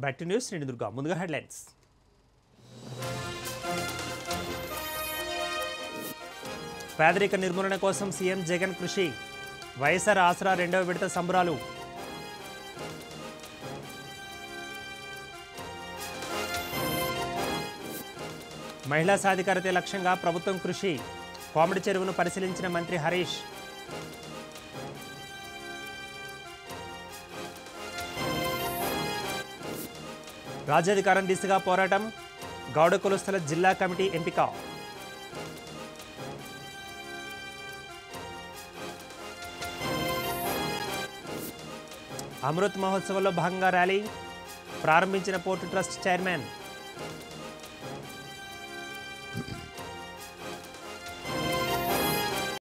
back to news నేను దుర్గా ముందుగా headlines పేదరిక నిర్మూలన కోసం సీఎం జగన్ కృషి వైఎస్ఆర్ ఆసరా రెండవ విడత సంబరాలు మహిళా సాధికారతే లక్ష్యంగా ప్రభుత్వం కృషి కోమడి చెరువును పరిశీలించిన మంత్రి హరీష్ రాజ్యాధికారం దిశగా పోరాటం గౌడ కులస్తుల జిల్లా కమిటీ ఎంపిక అమృత్ మహోత్సవంలో భాగంగా ర్యాలీ ప్రారంభించిన పోర్టు ట్రస్ట్ చైర్మన్